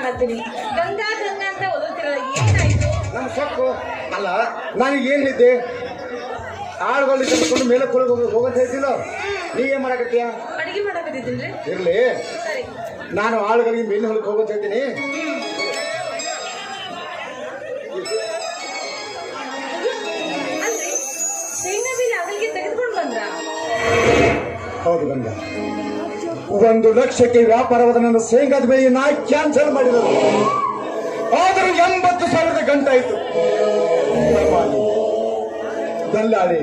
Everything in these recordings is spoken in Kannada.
ಮಾಡತ್ತೀನಿ ಗಂಗಾ ಗಂಗಾ ಅಂತ ಓದುತ್ತಿರಲ್ಲ ಏನಾಯ್ತು ನಮ್ಮ ಸೊಕ್ಕು ಅಲ್ಲ ನನಗೆ ಏನ್ ಹೇಳಿದ್ದೆ ಆಳುಗಳು ಕರ್ಕೊಂಡು ಮೇಲೆ ಕುಳಿದು ಹೋಗೋದು ಹೇಳ್ತಿಲ್ಲ ನೀ ಏನ್ ಮಾಡಕತ್ತೀಯ ಅಡಿಗೆ ಮಾಡಕತ್ತಿದ್ದೀನ್ರಿ ಇರ್ಲಿ ಸರಿ ನಾನು ಆಳುಗಳಿಗೆ ಮೇಲೆ ಹೊಲಕ್ಕೆ ಹೋಗೋದು ಹೇಳ್ತೀನಿ ಅಲ್ರಿ ಶೇಂಗಾ ಬೀಜ ಅವಳಿಗೆ ತೆಗೆದುಕೊಂಡು ಬಂದ್ರ ಹೌದು ಗಂಗ ಒಂದು ಲಕ್ಷಕ್ಕೆ ವ್ಯಾಪಾರವಾದ ನನ್ನ ಶೇಂಗಾದ ಬೆಳೆ ನಾ ಕ್ಯಾನ್ಸಲ್ ಮಾಡಿದರು ಆದರೂ ಎಂಬತ್ತು ಸಾವಿರದ ಗಂಟಾಯಿತು ದಲ್ಲಾಳಿ. ದಲ್ಲಾಳಿ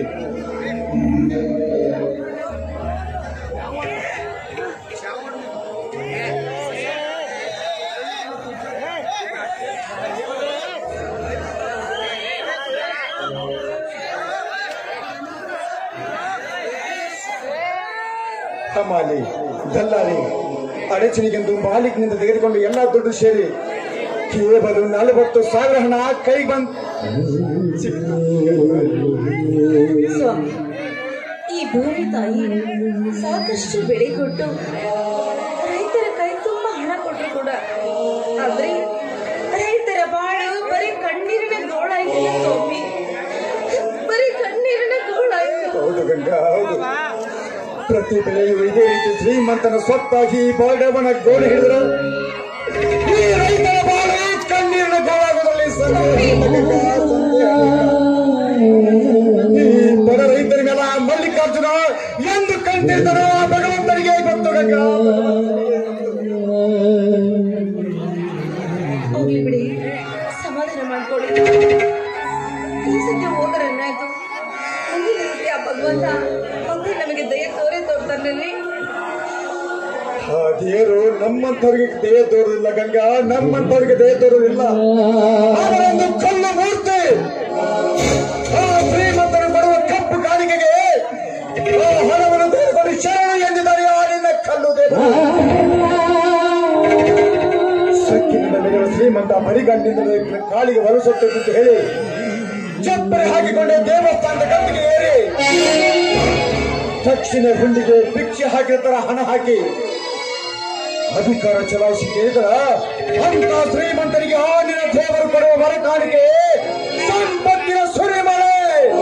ಹಮಾಲಿ ದಲ್ಲಾಳಿ ಅಡಚಣೆಗೆಂದು ಮಾಲೀಕನಿಂದ ತೆಗೆದುಕೊಂಡು ಎಲ್ಲ ದುಡ್ಡು ಸೇರಿ ಕೇವಲ ನಲವತ್ತು ಸಾವಿರ ಹಣ ಕೈ ಬಂದ್ ಸ್ವಾಮಿ ಈ ಭೂಮಿ ತಾಯಿ ಸಾಕಷ್ಟು ಬೆಳೆ ಕೊಟ್ಟು ರೈತರ ಕೈ ತುಂಬ ಹಣ ಕೊಟ್ಟರು ಕೂಡ ಆದ್ರೆ ರೈತರ ಬಾಳು ಬರೀ ಕಣ್ಣೀರಿನ ಗೋಳಾಯ್ತು ಸ್ವಾಮಿ ಬರೀ ಕಣ್ಣೀರಿನ ಗೋಳಾಯ್ತು ಹೌದು ಗಂಗಾ ಹೌದು ಪ್ರತಿ ಬೆಳೆಯು ಇದೇ ರೀತಿ ಶ್ರೀಮಂತನ ಸ್ವತ್ತಾಗಿ ಬಾಡವನ ಗೋಳು ಹಿಡಿದರು ಈ ರೈತರ ಬಾಳು ಕಣ್ಣೀರಿನ ಗೋಳಾಗೋದ್ರಲ್ಲಿ ಸಂದೇಹ ಇಲ್ಲ ಗಂಗಾ, ಸಂದೇಹ ಇಲ್ಲ. ಈ ಬಡ ರೈತರ ಮೇಲೆ ಮಲ್ಲಿಕಾರ್ಜುನ ಎಂದು ಕಂಡಿದ್ದನೋ ಆ ಭಗವಂತನಿಗೆ ಗೊತ್ತು ಗಂಗಾ ಹೋಗ್ಲಿ ಬಿಡಿ ಸಮಾಧಾನ ಮಾಡ್ಕೊಳ್ಳಿ ಈ ಸತ್ಯ ಹೋದರನ್ನಾಯ್ತು ಮುಂದಿನ ಸತ್ಯ ಆ ಭಗವಂತ ಹಂಗೆ ನಮಗೆ ದಯ ತೋರೇ ತೋರ್ತಾನಲ್ಲಿ ಆ ದೇವರು ನಮ್ಮಂಥವ್ರಿಗೆ ದಯ ತೋರುದಿಲ್ಲ ಗಂಗಾ ನಮ್ಮಂಥವ್ರಿಗೆ ದಯ ತೋರುದಿಲ್ಲ ಅವರೊಂದು ಕಲ್ಲು ಮೂರ್ತಿ ಆ ಶ್ರೀಮಂತರು ಬರುವ ಕಪ್ಪು ಕಾಣಿಕೆಗೆ ಆ ಹಣವನ್ನು ತೆಗೆದುಕೊಂಡು ಶರಣ ಎಂದಿದ್ದಾರೆ ಆ ನಿನ್ನ ಕಲ್ಲು ದೇವರು ಸಕ್ಕಿನಿಂದ ಬೆಳೆಯುವ ಶ್ರೀಮಂತ ಬರಿಗಣ್ಣಿಂದ ಕಾಲಿಗೆ ವರುಸುತ್ತಿದ್ದು ಹೇಳಿ ಚಪ್ಪರೆ ಹಾಕಿಕೊಂಡೆ ದೇವಸ್ಥಾನದ ಗದ್ದಿಗೆ ಏರಿ ದಕ್ಷಿಣ ಹುಂಡಿಗೆ ಭಿಕ್ಷೆ ಹಾಕಿದ ತರ ಹಣ ಹಾಕಿ ಅಧಿಕಾರ ಚಲಾಯಿಸಿ ಕೇಳಿದ್ರ ಅಂತ ಶ್ರೀಮಂತರಿಗೆ ಆ ನಿನ್ನ ದೇವರು ಕೊಡುವ ವರ ಕಾಣಿಕೆ ಸಂಪತ್ತಿನ ಸುರಿಮಳೆ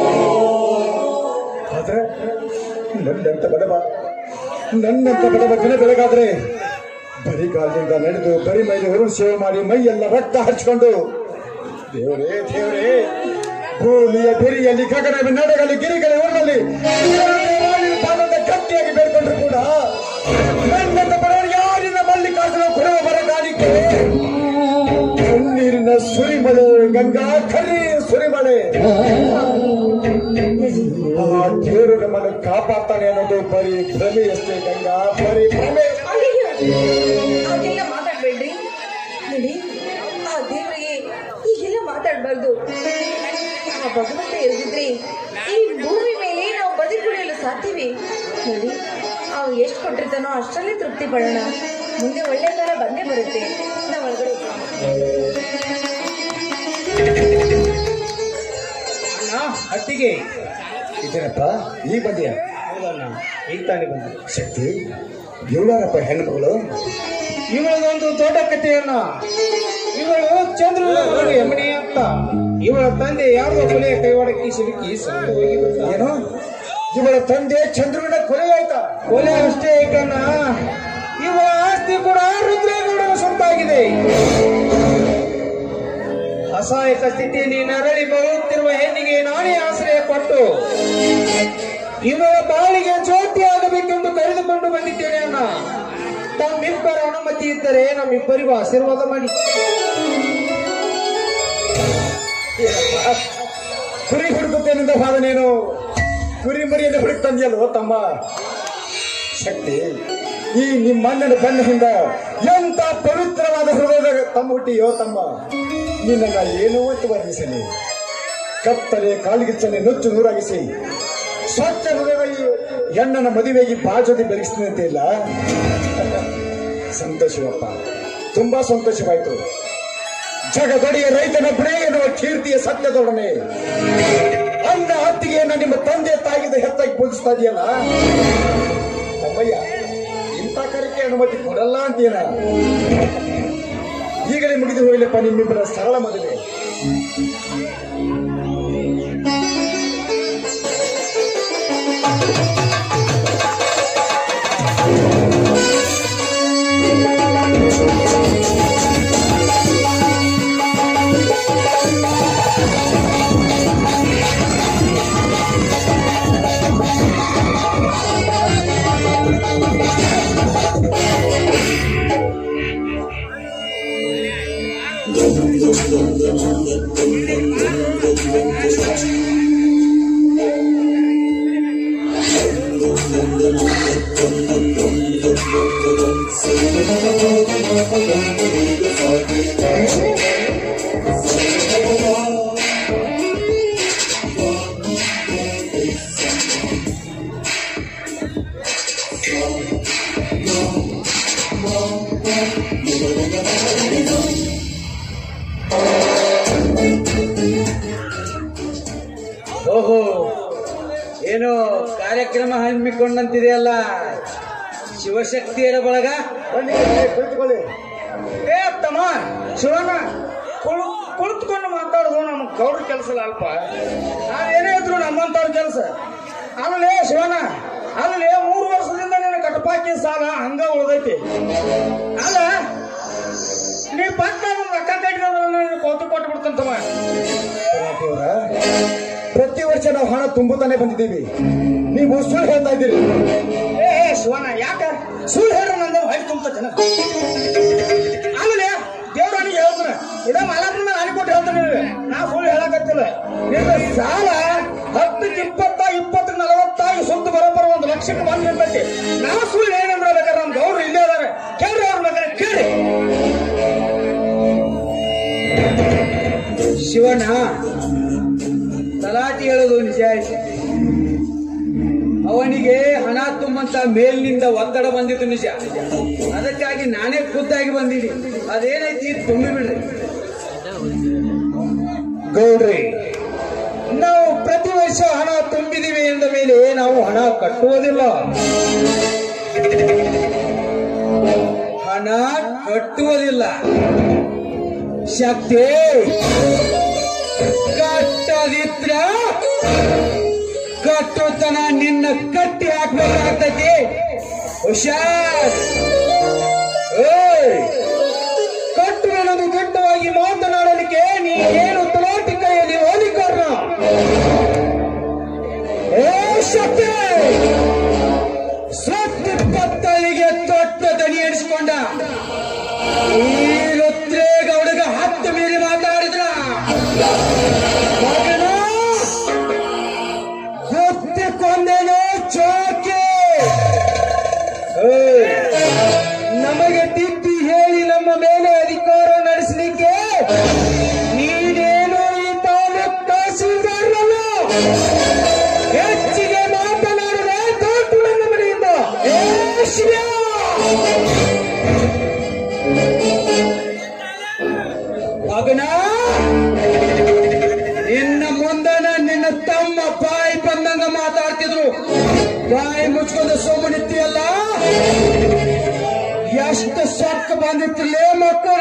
ಆದ್ರೆ ನನ್ನಂತ ಬಡವ ನನ್ನಂತ ಬಡವ ದಿನ ಬೆಳಗಾದ್ರೆ ಬರಿಗಾಲದಿಂದ ನಡೆದು ಬರಿ ಮೈಲಿ ಹೊರಡು ಸೇವೆ ಮಾಡಿ ಮೈಯೆಲ್ಲ ರಕ್ತ ಹಚ್ಕೊಂಡು ದೇವರೇ ದೇವರೇ ಭೂಮಿಯ ಬೆರಿಯಲ್ಲಿ ಗಗನ ನಡೆಗಲಿ ಗಿರಿಗಲಿ ಊರಿನಲ್ಲಿ ಪಾದದ ಗಟ್ಟಿಯಾಗಿ ಬೇಡ್ಕೊಂಡ್ರು ಕೂಡ ನನ್ನಂತ ಬಡವರು ಯಾರಿನ ಮಲ್ಲಿಕಾರ್ಜುನ ಕೊಡುವ ಬರ ಕಾಣಿಕೆ ಕಣ್ಣೀರಿನ ಸುರಿಮಳೆ ಗಂಗಾ ಕರಿ ಸುರಿಮಳೆ ಆ ದೇವರು ನಮ್ಮನ್ನು ಕಾಪಾಡ್ತಾನೆ ಅನ್ನೋದು ಬರೀ ಭ್ರಮೆಯಷ್ಟೇ ಗಂಗಾ ಬರೀ ಭ್ರಮೆ ಅಯ್ಯೋ ಹಾಗೆಲ್ಲ ಮಾತಾಡ್ಬೇಡ್ರಿ ನೋಡಿ ಆ ದೇವರಿಗೆ ಹೀಗೆಲ್ಲ ಮಾತಾಡ್ಬಾರ್ದು ಆ ಭಗವಂತ ಇಲ್ದಿದ್ರೆ ಈ ಭೂಮಿ ಮೇಲೆ ನಾವು ಬದುಕುಳಿಯಲು ಸಾಧ್ಯವೇ ನೋಡಿ ಅವು ಎಷ್ಟು ಕೊಟ್ಟಿರ್ತಾನೋ ಅಷ್ಟರಲ್ಲೇ ತೃಪ್ತಿ ಪಡೋಣ ಮುಂದೆ ಒಳ್ಳೆ ಕಾಲ ಬಂದೇ ಬರುತ್ತೆ ನಾವು ಒಳಗಡೆ ಹೋಗೋಣ. ಅಣ್ಣ ಅತ್ತಿಗೆ ಇದೇನಪ್ಪ ಈ ಬಂದಿಯ ಹೌದಣ್ಣ ಈಗ ತಾನೇ ಬಂದೆ ಶಕ್ತಿ ಇವಳಾರಪ್ಪ ಹೆಣ್ಮಗಳು ಇವಳದೊಂದು ದೊಡ್ಡ ಕಥೆಯನ್ನ ಇವಳು ಚಂದ್ರನ ಮಗಳು ಯಮನಿ ಅಂತ ಇವಳ ತಂದೆ ಯಾರ್ದೋ ಕೊಲೆಯ ಕೈವಾಡಕ್ಕೆ ಸಿಲುಕಿ ಸತ್ತು ಹೋಗಿಬಿಟ್ಟ ಏನು ಇವಳ ತಂದೆ ಚಂದ್ರುವಿನ ಕೊಲೆ ಆಯ್ತಾ ಕೊಲೆ ಅಷ್ಟೇ ಕಣ್ಣ ಇವಳ ಆಸ್ತಿ ಕೂಡ ರುದ್ರೇಗೌಡನ ಸ್ವಂತಾಗಿದೆ ಅಸಹಾಯಕ ಸ್ಥಿತಿಯಲ್ಲಿ ನರಳಿ ಬರುತ್ತಿರುವ ಹೆಣ್ಣಿಗೆ ನಾನೇ ಆಶ್ರಯ ಕೊಟ್ಟು ಇವಳ ಬಾಳಿಗೆ ಜ್ಯೋತಿಯಾಗಬೇಕೆಂದು ಕರೆದುಕೊಂಡು ಬಂದಿದ್ದೇನೆ ಅಣ್ಣ ತಮ್ಮಿಬ್ಬರ ಅನುಮತಿ ಇದ್ದರೆ ನಮ್ಮಿಬ್ಬರಿಗೂ ಆಶೀರ್ವಾದ ಮಾಡಿ ಕುರಿ ಹುಡುಕುತ್ತೇನೆಂದ ಭಾವ ನೀನು ಕುರಿ ಮರಿಯನ್ನು ಹುಡುಕ್ ತಂದಿಯಲ್ವೋ ತಮ್ಮ ಶಕ್ತಿ ಈ ನಿಮ್ಮ ಅಣ್ಣನ ಬೆನ್ನಿಂದ ಎಂತ ಪವಿತ್ರವಾದ ಹೃದಯದ ತಮ್ಮ ಹುಟ್ಟಿಯೋ ತಮ್ಮ ನಿನ್ನ ಏನೋ ಅಂತ ವರ್ಣಿಸಲಿ ಕತ್ತಲೆ ಕಾಲಿಗಿಚ್ಚನೆ ನುಚ್ಚು ನೂರಾಗಿಸಿ ಸ್ವಚ್ಛ ಹೃದಯದ ಈ ಹೆಣ್ಣನ ಮದುವೆಗೆ ಬಾಜದಿ ಬೆರೆಸ್ತೀನಿ ಇಲ್ಲ ಸಂತೋಷವಪ್ಪ ತುಂಬಾ ಸಂತೋಷವಾಯಿತು ಜಗದೊಡೆಯ ರೈತನೊಬ್ಬನೇ ಎನ್ನುವ ಕೀರ್ತಿಯ ಸತ್ಯದೊಡನೆ ಅನ್ನ ಹತ್ತಿಗೆಯನ್ನ ನಿಮ್ಮ ತಂದೆ ತಾಯಿದ ಹೆತ್ತಾಗಿ ಪೂಜಿಸ್ತಾ ಇದೆಯಲ್ಲ ಅಮ್ಮಯ್ಯ ಇಂಥ ಕರಿಕೆ ಅನುಮತಿ ಕೊಡಲ್ಲ ಅಂತೀನ ಈಗಲೇ ಮುಗಿದು ಹೋಗಲಪ್ಪ ನಿಮ್ಮಿಬ್ಬರ ಸರಳ ಮದುವೆ ಓಹೋ ಏನೋ ಕಾರ್ಯಕ್ರಮ ಹಮ್ಮಿಕೊಂಡಂತಿದೆಯಲ್ಲ ಶಿವಶಕ್ತಿಯರ ಬಳಗ ಬನ್ನಿ ಕುಳಿತುಕೊಳ್ಳಿ ಏ ತಮ್ಮ ಶಿವಣ್ಣ ಕುಳು ಕುಳಿತುಕೊಂಡು ಮಾತಾಡೋದು ನಮ್ಮ ಗೌಡ್ರ ಕೆಲಸ ಅಲ್ಪ ನಾವೇನೇ ಇದ್ರು ನಮ್ಮಂತವ್ರ ಕೆಲಸ ಆಮೇಲೆ ಶಿವಣ್ಣ ಆಮೇಲೆ ಮೂರು ವರ್ಷದಿಂದ ನಿನ್ನ ಕಟಪಾಕಿ ಸಾಲ ಹಂಗ ಉಳ್ದೈತಿ ಅಲ್ಲ ನೀ ಪಕ್ಕ ಒಂದು ರೊಕ್ಕ ಕಟ್ಟಿದ್ರೆ ನನಗೆ ಕೌತು ಕೊಟ್ಟು ಬಿಡ್ತಂತಮ್ಮ ಕಲಾಪಿಯವರ, ಪ್ರತಿ ವರ್ಷ ನಾವು ಹಣ ತುಂಬುತ್ತಾನೆ ಬಂದಿದ್ದೀವಿ ನೀವು ಸುಳ್ಳು ಹೇಳ್ತಾ ಇದ್ದೀರಿ ಏ ಏ, ಶಿವಣ್ಣ ಯಾಕ ಸುಳ್ಳು ಹೇಳ್ರಿ ನಂದು ಹೊಳಿ ತುಂಬ ಜನ ಆಮೇಲೆ ದೇವ್ರಾಣಿಗೆ ಹೇಳ್ತಾನೆ ಇದ ಮಲಪ್ರ ಮೇಲೆ ಹನಿ ಕೊಟ್ಟು ಹೇಳ್ತಾನೆ ನಿನಗೆ. ನಾ ಸುಳ್ಳು ಹೇಳಕತ್ತಿಲ್ಲ ನಿನ್ನ ಸಾಲ ಹತ್ತಕ್ಕೆ ಇಪ್ಪತ್ತ ಇಪ್ಪತ್ತಕ್ಕೆ ನಲವತ್ತಾಗಿ ಸುತ್ತ ಬರೋಬ್ಬರ ಒಂದು ಲಕ್ಷಕ್ಕೆ ಬಂದು ನಿಂತೈತಿ ನಾ ಸುಳ್ಳು ಏನಂದ್ರೆ ಬೇಕಾದ್ರೆ ನಮ್ಮ ಗೌಡ್ರು ಇಲ್ಲೇ ಅದಾರೆ ಕೇಳ್ರಿ ಅವ್ರ ಬೇಕಾದ್ರೆ ಕೇಳಿ ಶಿವಣ್ಣ ತಲಾಟಿ ಹೇಳೋದು ನಿಜ ಆಯ್ತು ಅವನಿಗೆ ಹಣ ತುಂಬಂತ ಮೇಲಿನಿಂದ ಒತ್ತಡ ಬಂದಿದ್ದು ನಿಜ ಅದಕ್ಕಾಗಿ ನಾನೇ ಖುದ್ದಾಗಿ ಬಂದೀನಿ ಅದೇನೈತಿ ತುಂಬಿ ಬಿಡ್ರಿ ಗೌಡ್ರಿ ನಾವು ಪ್ರತಿ ವರ್ಷ ಹಣ ತುಂಬಿದೀವಿ ಎಂದ ಮೇಲೆ ನಾವು ಹಣ ಕಟ್ಟುವುದಿಲ್ಲ ಹಣ ಕಟ್ಟುವುದಿಲ್ಲ ಶಕ್ತಿ ಕಟ್ಟದಿದ್ರ ಕಟ್ಟುತನ ನಿನ್ನ ಕಟ್ಟಿ ಹಾಕ್ಬೇಕಾಗ್ತೈತಿ ಹುಷಾರ್ ಏಯ್! ಕಟ್ಟುವೆನದು ದಿಟ್ಟವಾಗಿ ಮಾತನಾಡಲಿಕ್ಕೆ ನೀ ಏನು ತಲಾಟಿ ಕೈಯಲ್ಲಿ ಓದಿಕಾರಣ ಏ ಶಕ್ತಿ ಸತ್ತಿಪ್ಪತ್ತಳಿಗೆ ತೊಟ್ಟ ದನಿ ಎಣಿಸ್ಕೊಂಡ ಈ ರುದ್ರೇಗೌಡಗ ಹತ್ತು ಮೀರಿ ಮಾತಾಡಿದ್ರ ಮಗನ ಗೊತ್ತಿಕೊಂಡೇನೆ ಚೋಕೆ ಏಯ್! ನಮಗೆ ತಿದ್ದಿ ಹೇಳಿ ನಮ್ಮ ಮೇಲೆ ಅಧಿಕಾರ ನಡೆಸಲಿಕ್ಕೆ ನೀನೇನು ಈ ತಾಲೂಕ್ ತಹಸೀಲ್ದಾರನಲ್ಲ ಹೆಚ್ಚಿಗೆ ಮಾತನಾಡಿದ್ರೆ ದೊಡ್ಡ ನನ್ನ ಮನೆಯಿಂದ ಏ ಶಿವ! ಮಗನ ನಿನ್ನ ಮುಂದನ ನಿನ್ನ ತಮ್ಮ ಬಾಯಿ ಬಂದಂಗ ಮಾತಾಡ್ತಿದ್ರು ಬಾಯಿ ಮುಚ್ಕೊಂಡು ಸೋಮನಿತ್ಯಲ್ಲ ಎಷ್ಟು ಸೊಕ್ಕ ಬಂದಿತ್ತಿಲ್ಲೇ ಮಕ್ಕಳ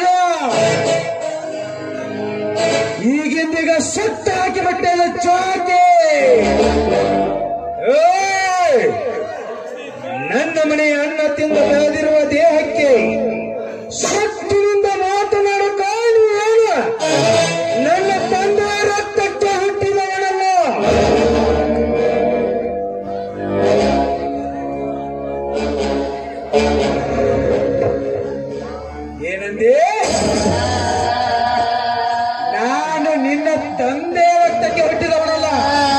ಈಗಿಂದೀಗ ಸುತ್ತ ಹಾಕಿಬಿಟ್ಟೆ ಚೋಕೆ ಏಯ್! ನನ್ನ ಮನೆಯ ಅನ್ನ ತಿಂದು ಬೆಳೆದಿರುವ ದೇಹಕ್ಕೆ ಶಕ್ತಿಯಿಂದ ಮಾತನಾಡೋ ಕಾರಣ ಏನು ನನ್ನ ತಂದೆಯ ರಕ್ತಕ್ಕೆ ಹುಟ್ಟಿದವನಲ್ಲ ಏನಂದೆ ನಾನು ನಿನ್ನ ತಂದೆ ರಕ್ತಕ್ಕೆ ಹುಟ್ಟಿದವನಲ್ಲ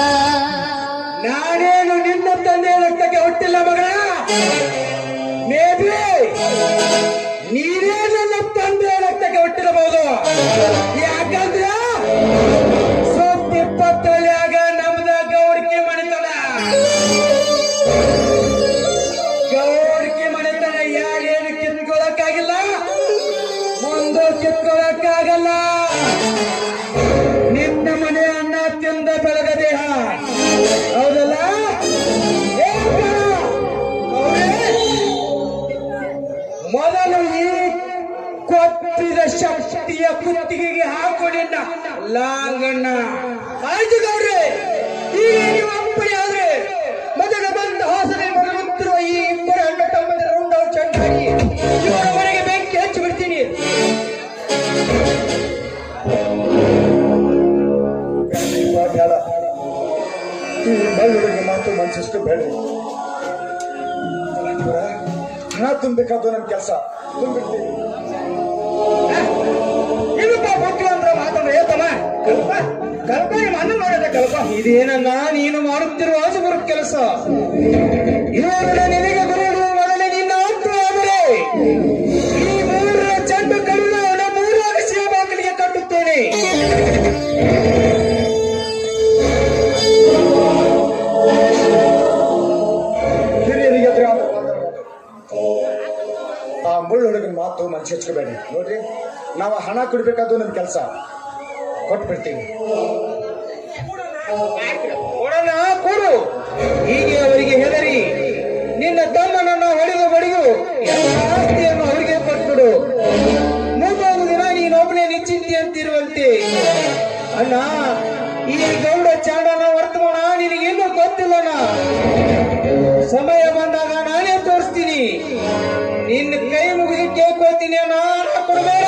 ನಾನೇನು ನಿನ್ನ ತಂದೆ ರಕ್ತಕ್ಕೆ ಹುಟ್ಟಿಲ್ಲ ಮಗನ ಮೇಬಿ ನೀನೇ ನನ್ನ ತಂದೆ ರಕ್ತಕ್ಕೆ ಹುಟ್ಟಿರಬಹುದು ಯಾಕಂದ್ರೆ ಸೊತ್ತಿಪ್ಪತ್ತೊಳ್ಳಿಯಾಗ ನಮ್ದ ಗೌರಿಕೆ ಮಣಿತನ ಗೌರಿಕೆ ಮಣಿತನ ಯಾರೇನು ಕಿತ್ಕೊಳ್ಳಕ್ಕಾಗಿಲ್ಲ ಮುಂದೆ ಕಿತ್ಕೊಳ್ಳಕ್ಕಾಗಲ್ಲ ನಿನ್ನ ಮನೆ ಅನ್ನ ತಿಂದ ಬೆಳಗ ದೇಹ ಹೌದಲ್ಲ ಏ ಗೌರಿ, ಮೊದಲು ಈ ಕೊಟ್ಟಿದ ಶಕ್ತಿಯ ಕುತ್ತಿಗೆಗೆ ಹಾಕು ನಿನ್ನ ಲಾಂಗಣ್ಣ ಆಯ್ತು ಗೌಡ್ರೆ ಈಗ ನೀವು ಅಪ್ಪಣೆ ಆದ್ರೆ ಮೊದಲ ಬಂದ ಹಾಸನೆ ಮಗುತ್ತಿರುವ ಈ ಇಬ್ಬರು ಅಣ್ಣ ತಮ್ಮಂದಿರ ರುಂಡ ಚಂಡಾಗಿ ಇವರ ಮನೆಗೆ ಬೆಂಕಿ ಹಚ್ಚಿ ಬಿಡ್ತೀನಿ ಖಂಡಿತ ಬೇಡ ಈ ಮಳ್ಳುಡಿಗೆ ಮಾತು ಮನ್ಸಿಷ್ಟು ಬೇಡ್ರಿ ಇವ್ರ ಹಣ ತುಂಬಬೇಕಾದ್ದು ನನ್ನ ಕೆಲಸ ತುಂಬಿಡ್ತೀನಿ ಏನಪ್ಪ ಬುದ್ಧಿವಂತರ ಮಾತನ್ನ ಏತಮ್ಮ ಕಲ್ಪ ಕಲ್ಪ ನಿಮ್ಮ ಅಣ್ಣ ನೋಡಿದೆ ಕಲ್ಪ ಇದೇನಲ್ಲ ನೀನು ಮಾಡುತ್ತಿರುವ ಅಜುಬರ ಕೆಲಸ ಇವರು ನಿನಗೆ ಗುರುಗಳು ಮೊದಲೇ ನಿನ್ನ ಆತ್ಮ ಆದರೆ ಈ ಮೂರರ ಚೆಂಡು ಕಡಿದು ಮೂರು ಅಗಸಿಯ ಬಾಗಿಲಿಗೆ ಕಟ್ಟುತ್ತೇನೆ ಹಿರಿಯರಿಗೆ ಎದುರು ಆತ ಮಾತಾಡ್ಬಾರ್ದು. ಆ ಮುಳ್ಳು ಹುಡುಗನ ಮಾತು ಮನ್ಸು ಹಚ್ಕೋಬೇಡಿ ನೋಡ್ರಿ ನಾವು ಹಣ ಕೊಡ್ಬೇಕಾದ್ದು ನನ್ನ ಕೆಲಸ ಕೊಟ್ಬಿಡ್ತೀವಿ ಕೊಡನ ಕೊಡು ಹೀಗೆ ಅವರಿಗೆ ಹೆದರಿ ನಿನ್ನ ತಮ್ಮನನ್ನ ಹೊಡೆದು ಬಡಿದು ಎಲ್ಲ ಆಸ್ತಿಯನ್ನು ಅವರಿಗೆ ಕೊಟ್ಬಿಡು ಮೂವತ್ತು ದಿನ ನೀನೊಬ್ಬನೇ ನಿಶ್ಚಿಂತೆ ಅಂತಿರುವಂತೆ ಅಣ್ಣ ಈ ಗೌಡ ಚಾಂಡನ ವರ್ತಮಾನ ನಿನಗೇನು ಗೊತ್ತಿಲ್ಲಣ್ಣ ಸಮಯ ಬಂದಾಗ ನಾನೇ ತೋರಿಸ್ತೀನಿ ನಿನ್ನ ಕೈ ಮುಗಿದು ಕೇಳ್ಕೊಳ್ತೀನಿ ಅಣ್ಣ ಹಣ ಕೊಡಬೇಡ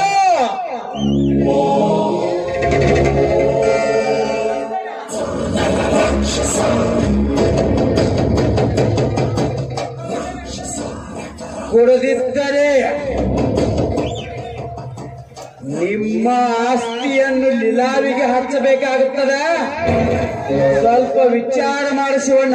ಕೊಡದಿದ್ದರೆ ನಿಮ್ಮ ಆಸ್ತಿಯನ್ನು ಲಿಲಾವಿಗೆ ಹಚ್ಚಬೇಕಾಗುತ್ತದೆ ಸ್ವಲ್ಪ ವಿಚಾರ ಮಾಡಿಸೋಣ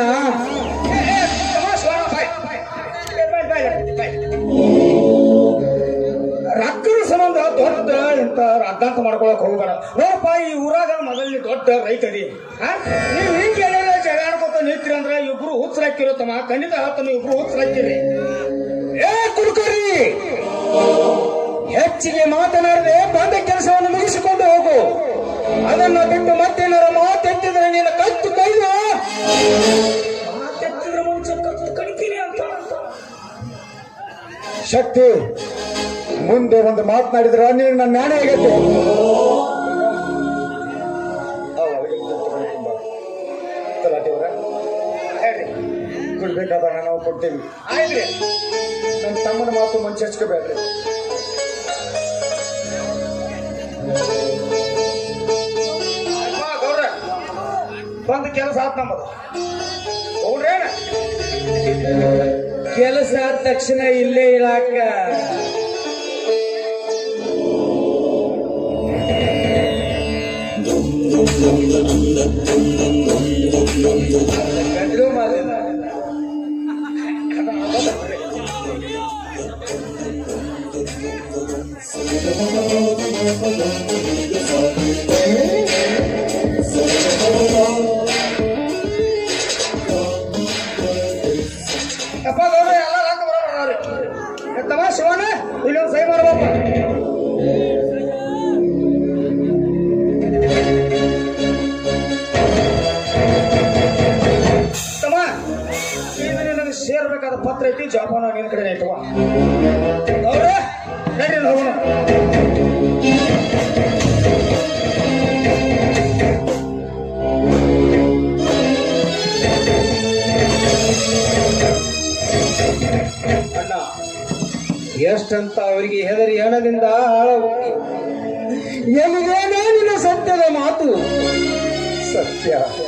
ರಕ್ಕದ ಸಂಬಂಧ ದೊಡ್ಡ ಇಂತ ಅರ್ಧಾಂತ ಮಾಡ್ಕೊಳಕ್ ಹೋಗ್ಬೇಡ ನೋಡಪ್ಪ ಈ ಊರಾಗ ಮೊದಲನೇ ದೊಡ್ಡ ರೈತರಿ ಆ? ನೀವು ಹಿಂಗೆ ಏನೇನ ಜಗಾಡ್ಕೊತ ನಿಂತ್ರಿ ಅಂದ್ರೆ ಇಬ್ರು ಹುಚ್ಚರಾಕಿರುತ್ತಮ್ಮ ಖಂಡಿತ ಹೇಳ್ತಾನೆ ಇಬ್ರು ಹುಚ್ಚರಾಕಿರಿ ಏ ಕುಡ್ಕರಿ ಹೆಚ್ಚಿಗೆ ಮಾತನಾಡದೆ ಬಂದ ಕೆಲಸವನ್ನು ಮುಗಿಸಿಕೊಂಡು ಹೋಗು ಅದನ್ನ ಬಿಟ್ಟು ಮತ್ತೇನಾರ ಮಾತೆತ್ತಿದ್ರೆ ನಿನ್ನ ಕತ್ತು ಕೈದು ಮಾತೆತ್ತಿದ್ರೆ ಮುಂಚೆ ಕತ್ತು ಕಡಿತೀನಿ ಅಂತ ಶಕ್ತಿ ಮುಂದೆ ಒಂದು ಮಾತನಾಡಿದ್ರ ನೀನು ನನ್ನ ನಾಣೆ ಆಗತ್ತೆ ತಲಾಟಿಯವರ ಹೇಳ್ರಿ ಕೊಡ್ಬೇಕಾದ ಹಣ ನಾವು ಕೊಡ್ತೀವಿ ಆಯ್ತ್ರಿ ನನ್ನ ತಮ್ಮನ ಮಾತು ಮನ್ಸು ಹಚ್ಕೋಬೇಡ್ರಿ ಅಪ್ಪ ಗೌಡ್ರ ಬಂದ ಕೆಲಸ ಆತ್ ನಮ್ಮದು ಗೌಡ್ರೇನ ಕೆಲಸ ಆದ ತಕ್ಷಣ ಇಲ್ಲೇ ಇರಾಕ ಗಂಡು ಮಾಲಿಲ್ಲ. ಅಪ್ಪ ಗೌಡ್ರ ಎಲ್ಲ ಲೆಕ್ಕ ಬರೋರು ತಮ್ಮ ಶಿವಣ್ಣ ಇಲ್ಲೊಂದು ಸೈ ಮಾಡ್ಬಪ್ಪ ತಮ್ಮ ಇದು ನಿನಗೆ ಸೇರ್ಬೇಕಾದ ಪತ್ರ ಐತಿ ಜಪಾನ ನಿನ್ ಕಡೆ ಐತವ ಗೌಡ್ರ ನಡ್ರಿ ಹೋಗೋಣ ಅಣ್ಣ ಎಷ್ಟಂತ ಅವರಿಗೆ ಹೆದರಿ ಹಣದಿಂದ ಹಾಳಾಗು ಎಲ್ಲಿದೇನೇ ನಿನ್ನ ಸತ್ಯದ ಮಾತು ಸತ್ಯ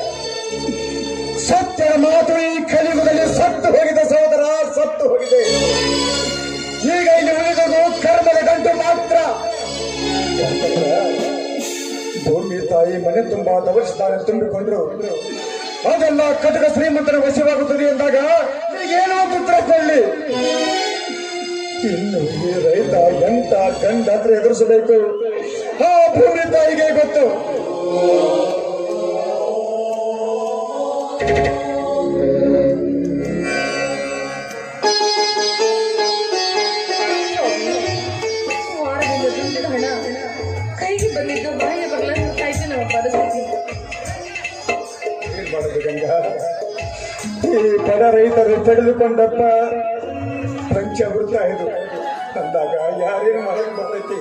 ಸತ್ಯದ ಮಾತು ಈ ಕಲಿಯುಗದಲ್ಲಿ ಸತ್ತು ಹೋಗಿದೆ ಸಹೋದರ ಸತ್ತು ಹೋಗಿದೆ ಈಗ ಇಲ್ಲಿ ಉಳಿದುದು ಕರ್ಮದ ಗಂಟು ಮಾತ್ರ ಯಾಕಂದ್ರೆ ಭೂಮಿ ತಾಯಿ ಮನೆ ತುಂಬಾ ದವರಿಸಿದ್ದಾರೆ ತುಂಬಿಕೊಂಡ್ರು ಅದೆಲ್ಲ ಕಟಕ ಶ್ರೀಮಂತರ ವಶವಾಗುತ್ತದೆ ಎಂದಾಗ ಏನೋ ಪುತ್ರ ಕೊಳ್ಳಿ ಇನ್ನು ಈ ರೈತ ಎಂತ ಗಂಡ ಹತ್ರ ಎದುರಿಸಬೇಕು ಆ ಭೂಮಿ ತಾಯಿಗೆ ಗೊತ್ತು ವಾರದಿಂದ ದುಡ್ಡಿದ ಹಣ ಕೈಗೆ ಬಂದಿದ್ದು ಬಾಯಿಗೆ ಬರಲಾರ್ದಾಯ್ತು ನಮ್ಮ ಪರಿಸ್ಥಿತಿ ಏನ್ ಮಾಡೋದು ಗಂಗಾ ಈ ಬಡ ರೈತರು ಪಡೆದುಕೊಂಡಪ್ಪ ಪಂಚ ಇದು ಅಂದಾಗ ಯಾರೇನು ಮಾಡಕ್ ಬರ್ತೈತಿ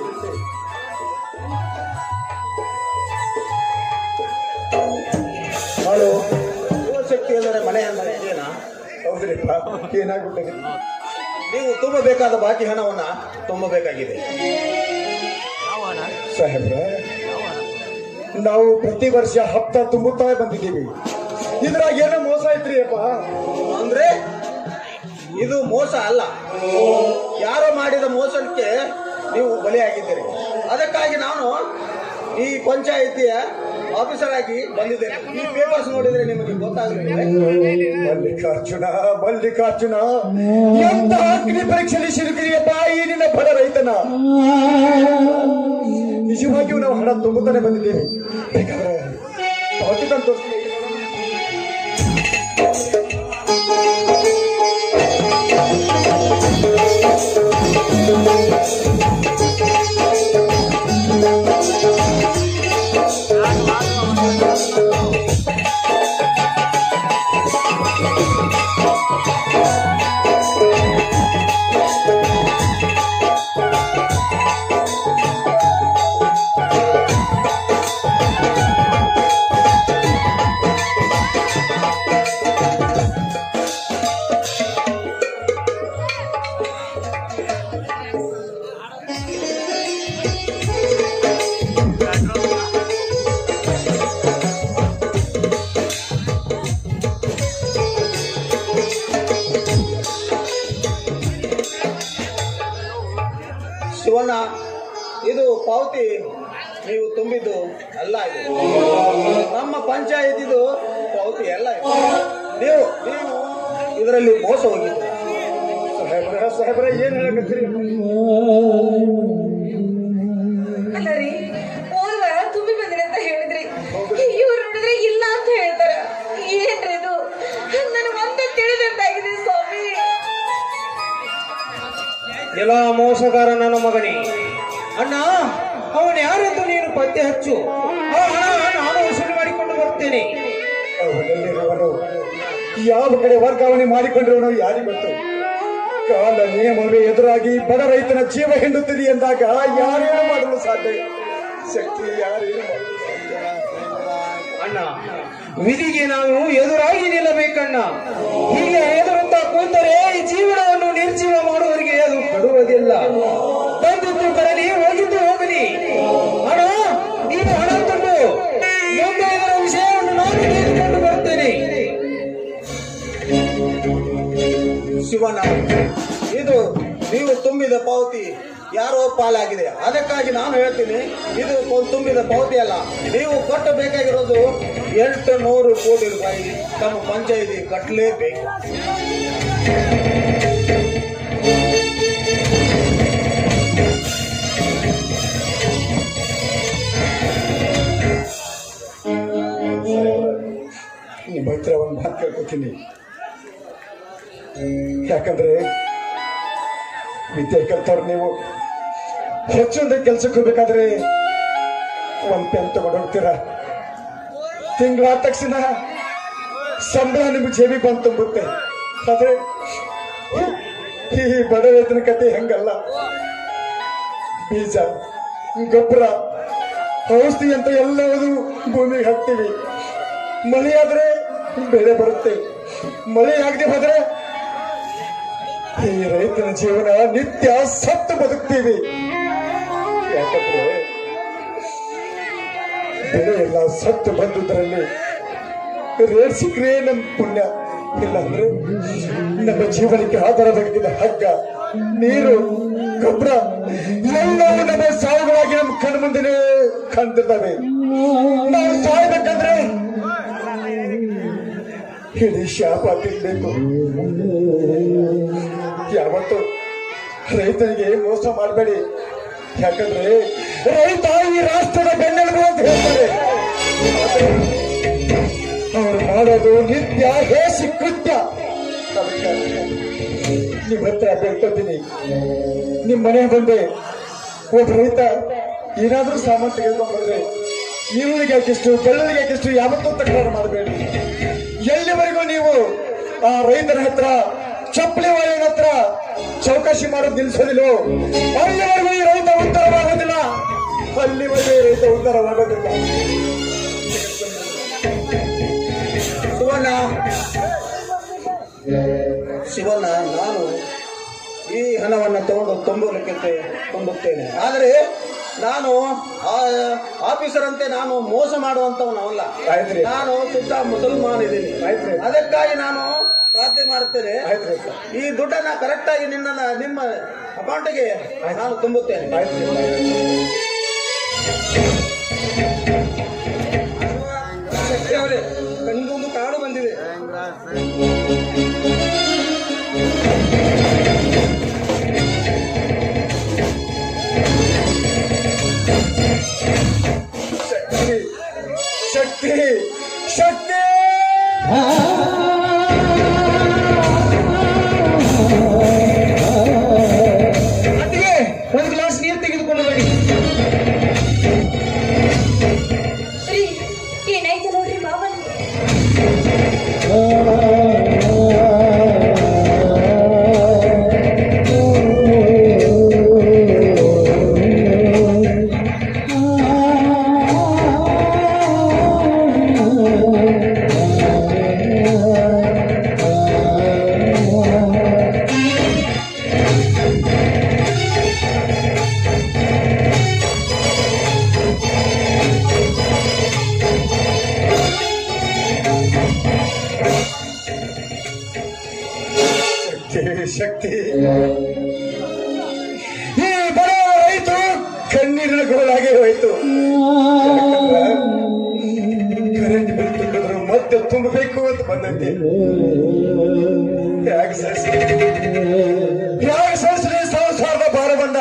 ಹಲೋ ಶಕ್ತಿ ಇಲ್ಲದೆ ಮನೆ ಮನೆ ಏನಾ ಹೌದ್ರಿಪ್ಪ ಏನಾಗ್ಬಿಟ್ಟದೆ ನೀವು ತುಂಬಬೇಕಾದ ಬಾಕಿ ಹಣವನ್ನ ತುಂಬಬೇಕಾಗಿದೆ ಸಾಹೇಬ್ರ ನಾವು ಪ್ರತಿ ವರ್ಷ ಹಪ್ತ ತುಂಬುತ್ತಾ ಬಂದಿದ್ದೀವಿ ಇದ್ರಾಗ ಏನೋ ಮೋಸ ಐತ್ರಿ ಅಪ್ಪ ಅಂದ್ರೆ ಇದು ಮೋಸ ಅಲ್ಲ ಯಾರೋ ಮಾಡಿದ ಮೋಸಕ್ಕೆ ನೀವು ಬಲಿಯಾಗಿದ್ದೀರಿ ಅದಕ್ಕಾಗಿ ನಾನು ಈ ಪಂಚಾಯಿತಿಯ ಆಫೀಸರ್ ಆಗಿ ಬಂದಿದ್ದೇನೆ ಈ ಪೇಪರ್ಸ್ ನೋಡಿದ್ರೆ ನಿಮಗೆ ಗೊತ್ತಾಗಲಿಲ್ಲ ಮಲ್ಲಿಕಾರ್ಜುನ ಮಲ್ಲಿಕಾರ್ಜುನ ಎಂತ ಅಗ್ನಿ ಪರೀಕ್ಷೆಯಲ್ಲಿ ಸಿಲುಕಿರಿಯಪ್ಪ ಈ ನಿನ್ನ ಬಡ ರೈತನ ನಿಜವಾಗಿಯೂ ನಾವು ಹಣ ತುಂಬುತ್ತಾನೆ ಬಂದಿದ್ದೇವೆ ಬೇಕಾದ್ರೆ ಪಾವತಿ ತಂದು ತೋರಿಸ್ತೀನಿ. ಶಿವಣ್ಣ ಇದು ಪಾವತಿ ನೀವು ತುಂಬಿದ್ದು ಅಲ್ಲ ಇದು ನಮ್ಮ ಪಂಚಾಯತಿದು ಪಾವತಿ ಅಲ್ಲ ಇದು ನೀವು ನೀವು ಇದರಲ್ಲಿ ಮೋಸ ಹೋಗಿದ್ದೀರಿ ಸಾಹೇಬ್ರ ಸಾಹೇಬ್ರ ಏನ್ ಹೇಳಕತ್ತೀರಿ ಅಲ್ಲ ರೀ ಹೋದ ವಾರ ತುಂಬಿ ಬಂದಿದೆ ಅಂತ ಹೇಳಿದ್ರಿ ಇವ್ರು ನೋಡಿದ್ರೆ ಇಲ್ಲ ಅಂತ ಹೇಳ್ತಾರ ಏನ್ರಿ ಇದು ನನ್ ಒಂದೇ ತಿಳಿದಂತಾಗಿದೆ ಸ್ವಾಮಿ ಎಲ್ಲ ಮೋಸಗಾರ ನನ್ನ ಮಗನೇ ಅಣ್ಣ ಅವನು ಯಾರೆಂದು ನೀನು ಪತ್ತೆ ಹಚ್ಚು ಆ ಹಣ ನಾನು ವಸೂಲಿ ಮಾಡಿಕೊಂಡು ಬರ್ತೇನೆ ಅವನಲ್ಲಿರುವನು ಯಾವ ಕಡೆ ವರ್ಗಾವಣೆ ಮಾಡಿಕೊಂಡಿರುವನು ಯಾರಿಗೆ ಗೊತ್ತು ಕಾಲ ನಿಯಮವೇ ಎದುರಾಗಿ ಬಡ ರೈತನ ಜೀವ ಹಿಂಡುತ್ತಿದೆ ಎಂದಾಗ ಯಾರೇನು ಮಾಡಲು ಸಾಧ್ಯ ಶಕ್ತಿ ಯಾರೇನು ಮಾಡಲು ಸಾಧ್ಯ? ಅಣ್ಣ ವಿಧಿಗೆ ನಾವು ಎದುರಾಗಿ ನಿಲ್ಲಬೇಕಣ್ಣ ಹೀಗೆ ಎದುರುತ್ತಾ ಕೂತರೆ ಈ ಜೀವನವನ್ನು ನಿರ್ಜೀವ ಮಾಡುವವರಿಗೆ ಅದು ಕೊಡುವುದಿಲ್ಲ ಬಂದಿದ್ದು ಬರಲಿ ಹೋಗಿದ್ದು ಹೋಗಲಿ ಅಣ್ಣ ನೀನು ಹಣ ತಂದು ಮುಂದೆ ಇದರ ವಿಷಯವನ್ನು ನಾನು ತಿಳಿದುಕೊಂಡು ಬರ್ತೇನೆ ಶಿವಣ್ಣ ಇದು ನೀವು ತುಂಬಿದ ಪಾವತಿ ಯಾರೋ ಪಾಲಾಗಿದೆ ಅದಕ್ಕಾಗಿ ನಾನು ಹೇಳ್ತೀನಿ ಇದು ಒಂದು ತುಂಬಿದ ಪಾವತಿ ಅಲ್ಲ ನೀವು ಕಟ್ಟಬೇಕಾಗಿರೋದು ಎಂಟು ನೂರು ಕೋಟಿ ರೂಪಾಯಿ ತಮ್ಮ ಪಂಚಾಯಿತಿ ಕಟ್ಟಲೇಬೇಕು ನಿಮ್ಮ ಹತ್ರ ಒಂದು ಮಾತು ಕೇಳ್ಕೊತೀನಿ ಯಾಕಂದ್ರೆ ವಿದ್ಯೆ ಕಲ್ತವ್ರು ನೀವು ಹೆಚ್ಚೊಂದು ಕೆಲ್ಸಕ್ಕೆ ಹೋಗ್ಬೇಕಾದ್ರೆ ಒಂದ್ ಪೆನ್ ತಗೊಂಡು ಹೋಗ್ತೀರ ತಿಂಗಳಾದ ತಕ್ಷಣ ಸಂಬಳ ನಿಮ್ಗೆ ಜೇಬಿಗೆ ಬಂದು ತುಂಬುತ್ತೆ ಆದ್ರೆ ಈ ಬಡ ರೈತನ ಕತೆ ಹೆಂಗಲ್ಲ ಬೀಜ ಗೊಬ್ಬರ ಔಷಧಿ ಅಂತ ಎಲ್ಲವೂ ಭೂಮಿಗೆ ಹಾಕ್ತೀವಿ ಮಳೆ ಆದ್ರೆ ಬೆಳೆ ಬರುತ್ತೆ ಮಳೆ ಆಗದೆ ಹೋದ್ರೆ ಈ ರೈತನ ಜೀವನ ನಿತ್ಯ ಸತ್ತು ಬದುಕ್ತೀವಿ ಯಾಕಂದ್ರೆ ಬೆಳೆ ಎಲ್ಲ ಸತ್ತು ಬಂದುದರಲ್ಲಿ ರೇಟ್ ಸಿಕ್ಕರೆ ನಮ್ ಪುಣ್ಯ ಇಲ್ಲ ಅಂದ್ರೆ ನಮ್ಮ ಜೀವನಕ್ಕೆ ಆಧಾರವಾಗಿದ್ದ ಹಗ್ಗ ನೀರು ಗೊಬ್ಬರ ಎಲ್ಲವೂ ನಮ್ಮ ಸಾವುಗಳಾಗಿ ನಮ್ಮ ಕಣ್ಣು ಮುಂದೆನೆ ಕಾಣ್ತಿರ್ತವೆ ನಾವು ಸಾಯ್ಬೇಕಂದ್ರೆ ಇಡೀ ಶಾಪ ತಿನ್ಬೇಕು ಯಾವತ್ತು ರೈತನಿಗೆ ಮೋಸ ಮಾಡಬೇಡಿ ಯಾಕಂದ್ರೆ ರೈತ ಈ ರಾಷ್ಟ್ರದ ಬೆನ್ನೆಲುಬು ಅಂತ ಹೇಳ್ತಾರೆ ಅವ್ರು ಮಾಡೋದು ನಿತ್ಯ ಹೇಸಿ ಕೃತ್ಯ ಅದಕ್ಕೆ ನಿಮ್ಮ ಹತ್ರ ಬೆಳ್ಕೊತೀನಿ ನಿಮ್ ಮನೆ ಬಂದೆ ಒಬ್ಬ ರೈತ ಏನಾದ್ರೂ ಸಾಮಾನು ತೆಗೆದುಕೊಂಡು ಬಂದ್ರೆ ಈರುಳ್ಳಿಗೆ ಹಾಕಿಷ್ಟು ಬೆಳ್ಳುಳ್ಳಿಗೆ ಹಾಕಿಷ್ಟು ಯಾವತ್ತೂ ತಕರಾರು ಮಾಡಬೇಡಿ ಎಲ್ಲಿವರೆಗೂ ನೀವು ಆ ರೈತರ ಹತ್ರ ಚಪ್ಪಲಿ ವಾಯನ ಹತ್ರ ಚೌಕಾಶಿ ಮಾಡೋದು ನಿಲ್ಸೋದಿಲ್ಲ ಅಲ್ಲಿವರೆಗೂ ಈ ರೈತ ಉತ್ತರವಾಗೋದಿಲ್ಲ ಅಲ್ಲಿವರೆಗೂ ಈ ರೈತ ಉತ್ತರವಾಗೋದಿಲ್ಲ ಶಿವಣ್ಣ ಶಿವಣ್ಣ ನಾನು ಈ ಹಣವನ್ನು ತಗೊಂಡು ತುಂಬಲಿಕ್ಕೆ ತುಂಬುತ್ತೇನೆ ಆದರೆ ನಾನು ಆ ಆಫೀಸರ್ ಅಂತೆ ನಾನು ಮೋಸ ಮಾಡುವಂತವನಲ್ಲ ಆಯ್ತ್ರಿ. ನಾನು ಶುದ್ಧ ಮುಸಲ್ಮಾನ್ ಇದ್ದೀನಿ ಆಯ್ತ್ರಿ. ಅದಕ್ಕಾಗಿ ನಾನು ಪ್ರಾರ್ಥನೆ ಮಾಡುತ್ತೇನೆ ಆಯ್ತು ರೈತ ಈ ದುಡ್ಡನ್ನ ಕರೆಕ್ಟ್ ಆಗಿ ನಿನ್ನ ನಿಮ್ಮ ಅಕೌಂಟ್ಗೆ ನಾನು ತುಂಬುತ್ತೇನೆ ಆಯ್ತು ಅವರೇ ಕಣ್ಗೊಂದು ಕಾಡು ಬಂದಿದೆ ಶಕ್ತಿ ಶಕ್ತಿ ಅದಕ್ಕೆ ಒಂದು ಗ್ಲಾಸ್ ನೀರು ತೆಗೆದುಕೊಂಡು ಬನ್ನಿ ರೀ ಏನಾಯ್ತು ನೋಡ್ರಿ ಮಾವನ್ ಶಕ್ತಿ ಶಕ್ತಿ ಈ ಬಡ ರೈತ ಕಣ್ಣೀರಿನ ಗೋಳಾಗಿ ಹೋಯ್ತು ಕರೆಂಟ್ ಬಿಲ್ ತುಂಬಿದ್ರು ಮತ್ತೆ ತುಂಬಬೇಕು ಅಂತ ಬಂದೈತಿ ಯಾಕೆ ಸರಿಸಿ ಯಾಕೆ ಸರಿಸಿ ಸಂಸಾರದ ಭಾರ ಬಂದ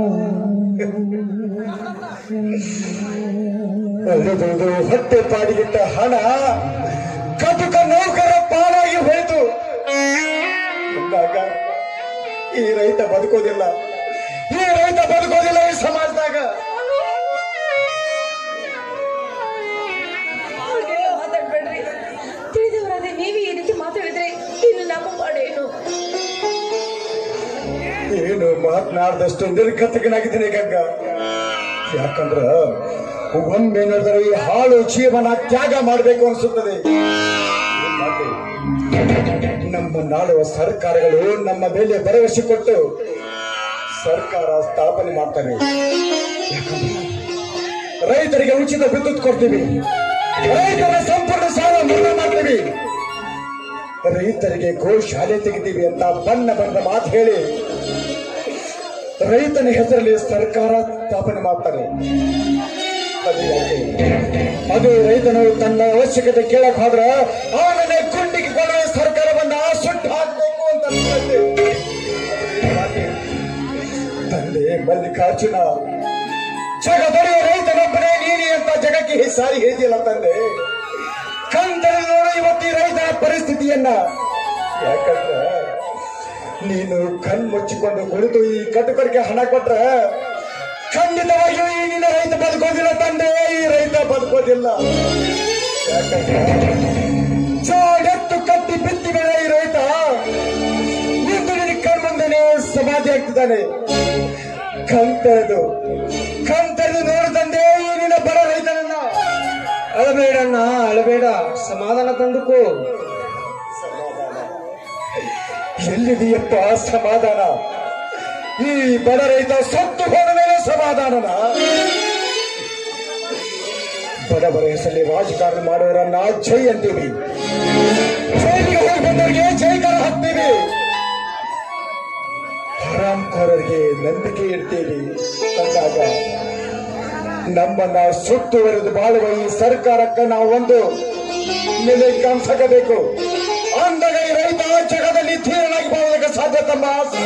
ಅಲ್ಲದೊಂದು ಹೊಟ್ಟೆ ಪಾಡಿಗಿಟ್ಟ ಹಣ ಕಟುಕ ನೌಕರ ಪಾಲಾಗಿ ಹೋಯಿತು ಅಂದಾಗ ಈ ರೈತ ಬದುಕೋದಿಲ್ಲ ಈ ರೈತ ಬದುಕೋದಿಲ್ಲ ಈ ಸಮಾಜದಾಗ ಹಾಗೆಲ್ಲ ಮಾತಾಡ್ಬೇಡ್ರಿ ತಿಳಿದವರಾದ್ರೆ ನೀವೇ ಈ ರೀತಿ ಮಾತಾಡಿದ್ರೆ ಇನ್ನು ನಮ್ಮ ಮಾಡೇನು ಏನು ಮಾತನಾಡ್ದಷ್ಟು ನಿರ್ಗತಿಕನಾಗಿದ್ದೀನಿ ಗಂಗ ಯಾಕಂದ್ರ ಒಮ್ಮೆ ನೋಡಿದ್ರೆ ಈ ಹಾಳು ಜೀವನ ತ್ಯಾಗ ಮಾಡಬೇಕು ಅನಿಸುತ್ತದೆ ಏನ್ ಮಾಡ್ಲಿ? ನಮ್ಮ ನಾಡುವ ಸರ್ಕಾರಗಳು ನಮ್ಮ ಮೇಲೆ ಭರವಸೆ ಕೊಟ್ಟು ಸರ್ಕಾರ ಸ್ಥಾಪನೆ ಮಾಡ್ತಾರೆ ಯಾಕಂದ್ರೆ ರೈತರಿಗೆ ಉಚಿತ ವಿದ್ಯುತ್ ಕೊಡ್ತೀವಿ ರೈತರ ಸಂಪೂರ್ಣ ಸಾಲ ಮನ್ನಾ ಮಾಡ್ತೀವಿ ರೈತರಿಗೆ ಗೋ ಶಾಲೆ ತೆಗಿತೀವಿ ಅಂತ ಬಣ್ಣ ಬಣ್ಣ ಮಾತು ಹೇಳಿ ರೈತನ ಹೆಸರಲ್ಲಿ ಸರ್ಕಾರ ಸ್ಥಾಪನೆ ಮಾಡ್ತಾರೆ ಅದು ಯಾಕೆ ಅದು ರೈತನು ತನ್ನ ಅವಶ್ಯಕತೆ ಕೇಳಕ್ ಹೋದ್ರ ಅವನನ್ನೇ ಕುಂಡಿಗೆ ಕೊಡುವ ಸರ್ಕಾರವನ್ನ ಸುಟ್ಟು ಹಾಕಬೇಕು ಅಂತ ಅನ್ಸುತ್ತೆ. ತಂದೆ ಮಲ್ಲಿಕಾರ್ಜುನ ಜಗದೊಡೆಯ ರೈತನೊಬ್ಬನೇ ನೀನೆ ಅಂತ ಜಗಕ್ಕೆ ಸಾರಿ ಹೇಳಿದಿಲ್ಲ ತಂದೆ ಕಂತಲ್ಲಿ ನೋಡು ಇವತ್ತು ಈ ರೈತನ ಪರಿಸ್ಥಿತಿಯನ್ನ ಯಾಕಂದ್ರೆ ನೀನು ಕಣ್ ಮುಚ್ಚಿಕೊಂಡು ಕುಳಿತು ಈ ಕಟುಕರಿಗೆ ಹಣ ಕೊಟ್ರೆ ಖಂಡಿತವಾಗಿಯೂ ಈ ನಿನ್ನ ರೈತ ಬದುಕೋದಿಲ್ಲ ತಂದೆ ಈ ರೈತ ಬದುಕೋದಿಲ್ಲ ಯಾಕಂದ್ರೆ ಜೋಡೆತ್ತು ಕಟ್ಟಿ ಬಿತ್ತಿ ಬೆಳೆ ಈ ರೈತ ಇಂದು ನಿನ್ನ ಕಣ್ಮುಂದೆನೆ ಸಮಾಧಿ ಆಗ್ತಿದ್ದಾನೆ ಕಂತರದು ಕಂತರದು ನೋಡು ತಂದೆ ಈ ನಿನ್ನ ಬಡ ರೈತನನ್ನ ಅಳಬೇಡಣ್ಣ ಅಳಬೇಡ ಸಮಾಧಾನ ತಂದುಕೋ ಎಲ್ಲಿದೆಯಪ್ಪ ಸಮಾಧಾನ ಈ ಬಡ ರೈತ ಸತ್ತು ಹೋದ ಮೇಲೆ ಸಮಾಧಾನನ ಬಡವರ ಹೆಸರಲ್ಲಿ ರಾಜಕಾರಣ ಮಾಡೋರನ್ನ ಜೈ ಅಂತೀವಿ ಜೈಲಿಗೆ ಹೋಗಿ ಬಂದವರಿಗೆ ಜೈಕಾರ ಹಾಕ್ತೀವಿ ಹರಾಮ್ಖೋರರಿಗೆ ನಂಬಿಕೆ ಇಡ್ತೀವಿ ಅಂದಾಗ ನಮ್ಮನ್ನ ಸುತ್ತುವರೆದು ಬಾಳುವ ಈ ಸರ್ಕಾರಕ್ಕೆ ನಾವು ಒಂದು ನೆಲೆ ಕಾಣಿಸಬೇಕು ಅಂದಾಗ ಈ ರೈತ ಜಗದಲ್ಲಿ ಧೀರನಾಗಿ ಬಾಳೋದಕ್ಕೆ ಸಾಧ್ಯ ತಮ್ಮ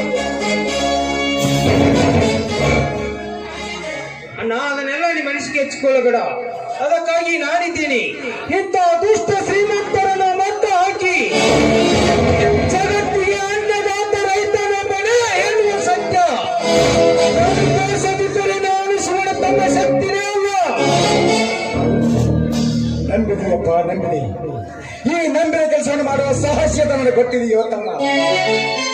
ಅಣ್ಣ ಅದನ್ನೆಲ್ಲ ನಿಮ್ಮ ಮನಸ್ಸಿಗೆ ಹೆಚ್ಚಿಕೊಳ್ಳಬೇಡ ಅದಕ್ಕಾಗಿ ನಾನಿದ್ದೀನಿ ಇಂಥ ದುಷ್ಟ ಶ್ರೀಮಂತರನ್ನ ಮಟ್ಟ ಹಾಕಿ ಜಗತ್ತಿಗೆ ಅನ್ನದಾತ ರೈತನ ಬೆಳೆ ಎನ್ನುವ ಸತ್ಯ ಸಂತೋಷದಿದ್ದರೆ ನಾನು ಸುವರ್ಣ ತಮ್ಮ ಶಕ್ತಿನೇ ಅಲ್ಲ ನಂಬಿದೀಯಪ್ಪ ನಂಬಿದಿ ಈ ನಂಬಿದ ಕೆಲಸವನ್ನು ಮಾಡುವ ಸಾಹಸ್ಯತೆ ನನಗೆ ಗೊತ್ತಿದೆಯೋ ತಮ್ಮ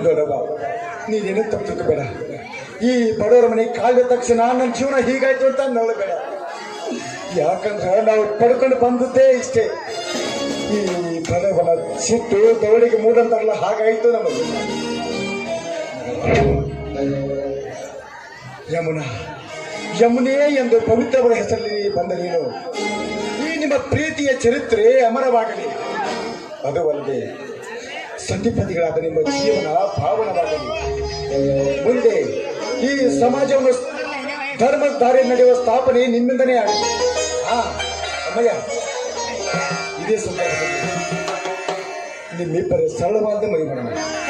ನೋಡವ್ವ ನೀನೇನು ತಪ್ಪು ತಿಳ್ಕೊಬೇಡ ಈ ಬಡವರ ಮನೆ ಕಾಲಿದ ತಕ್ಷಣ ನನ್ನ ಜೀವನ ಹೀಗಾಯ್ತು ಅಂತ ನೋಡಬೇಡ ಯಾಕಂದ್ರೆ ನಾವು ಪಡ್ಕೊಂಡು ಬಂದದ್ದೇ ಇಷ್ಟೇ ಈ ಬಡವನ ಸಿಟ್ಟು ದವಳಿಗೆ ಮೂಡಂತಾರಲ್ಲ ಹಾಗಾಯ್ತು ನಮಗೆ ಯಮುನಾ ಯಮುನೆ ಎಂದು ಪವಿತ್ರವರ ಹೆಸರಲ್ಲಿ ಬಂದ ನೀನು ಈ ನಿಮ್ಮ ಪ್ರೀತಿಯ ಚರಿತ್ರೆ ಅಮರವಾಗಲಿ ಅದು ಅಲ್ಲದೆ ಸತಿಪತಿಗಳಾದ ನಿಮ್ಮ ಜೀವನ ಪಾವನವಾಗಲಿ ಮುಂದೆ ಈ ಸಮಾಜವನ್ನು ಧರ್ಮದ ದಾರಿ ನಡೆಯುವ ಸ್ಥಾಪನೆ ನಿಮ್ಮಿಂದನೇ ಆಗಲಿ ಹಾ ಅಮ್ಮಯ್ಯ ಇದೇ ಸಂದರ್ಭದಲ್ಲಿ ನಿಮ್ಮಿಬ್ಬರ ಸರಳವಾದ ಮದುವೆ ಮಾಡೋಣ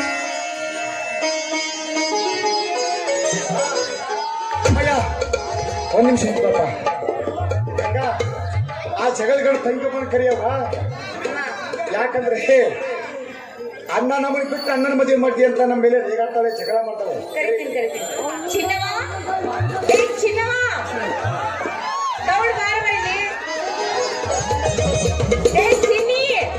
ಅಮ್ಮಯ್ಯ ಒಂದ್ ನಿಮಿಷ ನಿಂತ್ಕೊಪ್ಪ ಗಂಗ, ಆ ಜಗಳಗಳು ತಂಗಿಕೊಂಡು ಕರೆಯವ ಯಾಕಂದ್ರೆ ಹೇ ಅಣ್ಣ ನಮ್ಮನ್ನ ಬಿಟ್ಟು ಅಣ್ಣನ ಮದುವೆ ಮಾಡ್ತೀಯ ಅಂತ ನಮ್ಮ ಮೇಲೆ ರೇಗಾಡ್ತಾಳೆ ಜಗಳ ಮಾಡ್ತಾಳೆ ಕರಿತೀನಿ ಕರಿತೀನಿ ಚಿನ್ನವ ಏ ಚಿನ್ನವ ತವಳು ಬಾರ ಬರಲಿ ಏ ಚಿನ್ನಿ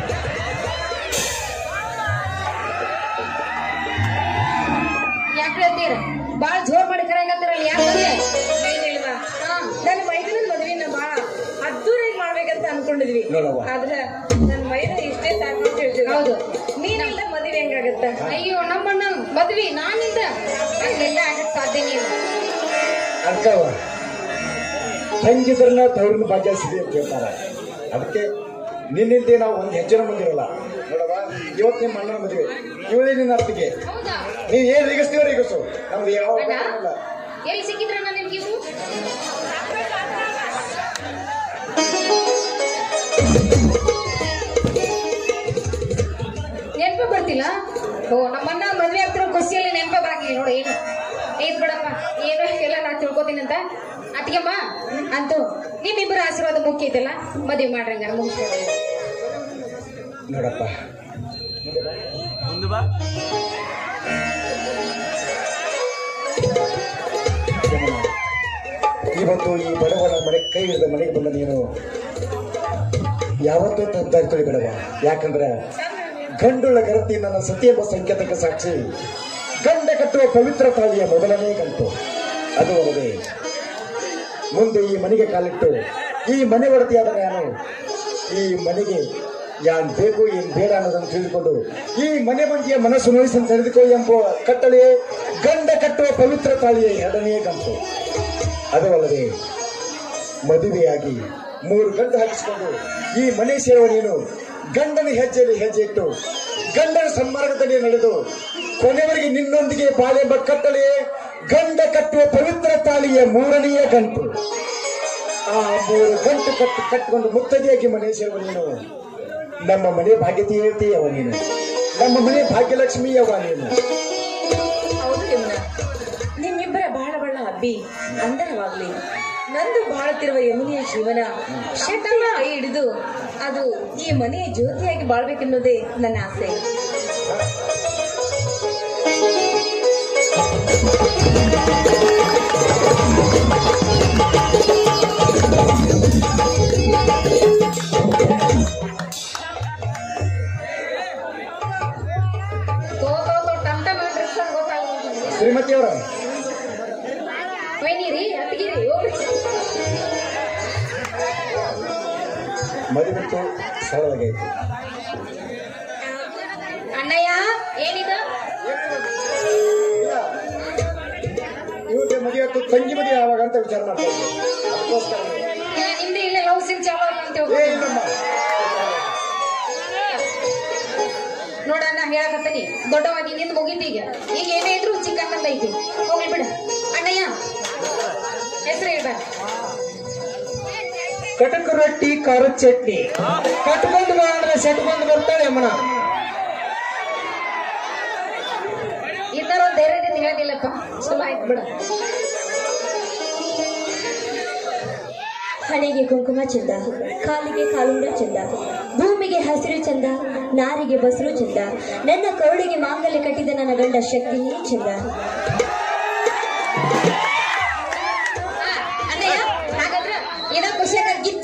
ಯಾಕೆ ಹೇಳ್ತೀರ ಬಾಳ ಜೋರ್ ಮಾಡಿ ಕರಂಗತ್ತಿರಲ್ಲ ಯಾಕಂದ್ರೆ ಏನಿಲ್ವಾ ನನ್ನ ಮೈದನ ಮದುವೆನ ಬಾಳ ಅದ್ದೂರಾಗಿ ಮಾಡ್ಬೇಕಂತ ಅನ್ಕೊಂಡಿದ್ವಿ ನೋಡವ್ವ. ಆದ್ರೆ ನನ್ನ ಮೈದನ ಇಷ್ಟೇ ಸಾಕು ಅಂತ ಹೇಳ್ತೀವಿ ಹೌದು. ನೀನಿಲ್ಲ ಮದುವೆ ಹೆಂಗಾಗತ್ತ ಅಯ್ಯೋ ನಮ್ಮಣ್ಣ ಮದ್ವಿ ನಾನಿಂದ ಹಂಗೆಲ್ಲ ಆಗಕ್ ಸಾಧ್ಯನೇ ಇಲ್ಲ ಅರ್ಕವ ತಂಗಿದ್ರನ್ನ ತವ್ರನ್ನ ಭಾಗ್ಯ ಸಿಗಿ ಅಂತ ಹೇಳ್ತಾರ ಅದಕ್ಕೆ ನಿನ್ನಿಂದೆ ನಾವು ಒಂದು ಹೆಜ್ಜೆನ ಮುಂದಿರಲ್ಲ ನೋಡವ ಇವತ್ತು ನಿಮ್ಮ ಅಣ್ಣನ ಮದುವೆ ಇವಳೇ ನಿನ್ನ ಅತ್ತಿಗೆ ಹೌದಾ ನೀ ಏನ್ ರೇಗಿಸ್ತೀವ ರೇಗಿಸು ನಮ್ದು ಯಾವ ಅಣ್ಣ ಇಲ್ಲ ಎಲ್ಲಿ ಸಿಕ್ಕಿದ್ರಣ್ಣ ನಿಮ್ಗೆ ಇವ್ರು ನೆನಪ ಬರ್ತಿಲ್ಲ ಓ ನಮ್ಮಣ್ಣ ಮದ್ವೆ ಆಗ್ತಿರೋ ಖುಷಿಯಲ್ಲಿ ನೆನಪ ಬರಂಗಿಲ್ಲ ನೋಡು ಏನು ಏನ್ ಬಿಡಪ್ಪ ಏನು ಎಲ್ಲ ನಾ ತಿಳ್ಕೊತೀನಿ ಅಂತ ಅತ್ತಿಗೆಮ್ಮ ಅಂತೂ ನಿಮ್ಮಿಬ್ಬರ ಆಶೀರ್ವಾದ ಮುಖ್ಯ ಐತಲ್ಲ ಮದ್ವೆ ಮಾಡ್ರಂಗಾರ ಮುಗಿಸ್ಕೊಡಿ ನೋಡಪ್ಪ ಯಮುನಾ, ಇವತ್ತು ಈ ಬಡವನ ಮನೆ ಕೈ ಹಿಡಿದ ಮನೆಗೆ ಬಂದ ನೀನು ಯಾವತ್ತೂ ತಪ್ಪಾಗಿ ತೊಳಿಬೇಡವ ಯಾಕಂದ್ರೆ ಗಂಡುಳ ಗರತಿ ನನ್ನ ಸತಿ ಎಂಬ ಸಂಕೇತಕ್ಕೆ ಸಾಕ್ಷಿ ಗಂಡ ಕಟ್ಟುವ ಪವಿತ್ರ ತಾಳಿಯ ಮೊದಲನೇ ಗಂಟು ಅದು ಅಲ್ಲದೆ ಮುಂದೆ ಈ ಮನೆಗೆ ಕಾಲಿಟ್ಟು ಈ ಮನೆ ಒಡತಿಯಾದ ನಾನು ಈ ಮನೆಗೆ ಯಾನ್ ಬೇಕು ಏನ್ ಬೇಡ ಅನ್ನೋದನ್ನು ತಿಳಿದುಕೊಂಡು ಈ ಮನೆ ಮಂದಿಯ ಮನಸ್ಸು ನೋಯಿಸಿ ತೆಗೆದುಕೋ ಎಂಬ ಕಟ್ಟಳೆ ಗಂಡ ಕಟ್ಟುವ ಪವಿತ್ರ ತಾಳಿಯ ಎರಡನೇ ಗಂಟು ಅದು ಅಲ್ಲದೆ ಮದುವೆಯಾಗಿ ಮೂರು ಗಂಟು ಹಾಕಿಸಿಕೊಂಡು ಈ ಮನೆ ಸೇರುವ ನೀನು ಗಂಡನ ಹೆಜ್ಜೆಯಲ್ಲಿ ಹೆಜ್ಜೆ ಇಟ್ಟು ಗಂಡನ ಸನ್ಮಾರ್ಗದಲ್ಲಿ ನಡೆದು ಕೊನೆವರೆಗೆ ನಿನ್ನೊಂದಿಗೆ ಬಾಳೆಂಬ ಕಟ್ಟಳೆ ಗಂಡ ಕಟ್ಟುವ ಪವಿತ್ರ ತಾಳಿಯ ಮೂರನೆಯ ಗಂಟು ಆ ಮೂರು ಗಂಟು ಕಟ್ಟು ಕಟ್ಟಿಕೊಂಡು ಮುತ್ತದಿಯಾಗಿ ಮನೆ ಸೇರುವ ನೀನು ನಮ್ಮ ಮನೆ ಭಾಗ್ಯತೆ ಹೇಳ್ತೀಯವ ನೀನು ನಮ್ಮ ಮನೆ ಭಾಗ್ಯಲಕ್ಷ್ಮಿ ಅವ ನೀನು ಹೌದು ಯಮುನಾ ನಿಮ್ಮಿಬ್ಬರ ಬಾಳ ಬಳ್ಳ ಹಬ್ಬಿ ಅಂದರವಾಗ್ಲಿ ನಂದು ಬಾಳುತ್ತಿರುವ ಯಮುನೆಯ ಜೀವನ ಶಟಲ್ಲ ಕೈ ಹಿಡಿದು ಅದು ಈ ಮನೆಯ ಜ್ಯೋತಿಯಾಗಿ ಬಾಳ್ಬೇಕೆನ್ನೋದೇ ನನ್ನ ಆಸೆ ತೋ ತೋ ತೋ ಟಮ್ ಟಮ್ ಡ್ರೆಸ್ ಗೊತ್ತಾಗುತ್ತೆ ಶ್ರೀಮತಿ ಅವರ ವೈನಿರಿ ಅತ್ತಿಗಿರಿ ಹೋಗ್ರಿ ಮದುವೆಂತೂ ಸರಳವಾಗೈತಿ ಅಣ್ಣಯ್ಯ ಏನಿದು ಇವ್ರಿಗೆ ಮದುವೆ ಆಯ್ತು ತಂಗಿ ಮದುವೆ ಯಾವಾಗ ಅಂತ ವಿಚಾರ ಮಾಡ್ತಾ ಇದ್ದೆ ಅದಕ್ಕೋಸ್ಕರ ಇಲ್ಲ, ನಿಮ್ದು ಇಲ್ಲ ಲವ್ ಸಿನ್ ಚಾಲು ಆಯ್ತು ಅಂತ ಏ ಹೋಗ್ರಿ ಇಲ್ಲಮ್ಮ ನೋಡಣ್ಣ ಹೇಳಕತ್ತೀನಿ ದೊಡ್ಡವಾಗಿ ನಿಂದು ಮುಗೀತಿ ಈಗ ಈಗ ಏನೇ ಇದ್ರು ಚಿಕ್ಕಣ್ಣಂದ ಐತಿ ಹೋಗ್ಲಿ ಬಿಡ ಅಣ್ಣಯ್ಯ ಹೆಸರು ಹೇಳ್ಬೇಡ ಕಟಕ ರೊಟ್ಟಿ ಖಾರದ ಚಟ್ನಿ ಕಟ್ಕೊಂಡು ಮಾಡಿದ್ರೆ ಸೆಟ್ಕೊಂಡು ಬರ್ತಾಳೆ ಯಮನ ಈ ತರ ಒಂದ್ ಧೈರ್ಯದಿಂದ ಹೇಳದಿಲ್ಲಪ್ಪ ಚಲೋ ಆಯ್ತು ಬಿಡ ಹಣೆಗೆ ಕುಂಕುಮ ಚಂದ ಕಾಲಿಗೆ ಕಾಲುಂಗ್ರ ಚಂದ ಭೂಮಿಗೆ ಹಸಿರು ಚಂದ ನಾರಿಗೆ ಬಸರು ಚಂದ ನನ್ನ ಕರುಳಿಗೆ ಮಾಂಗಲ್ಯ ಕಟ್ಟಿದ ನನ್ನ ಗಂಡ ಶಕ್ತಿಯೇ ಚಂದ ಆ, ಅಣ್ಣಯ್ಯ ಹಾಗಾದ್ರೆ ಏನೋ ಖುಷಿಯಾಗ ಗೀತ್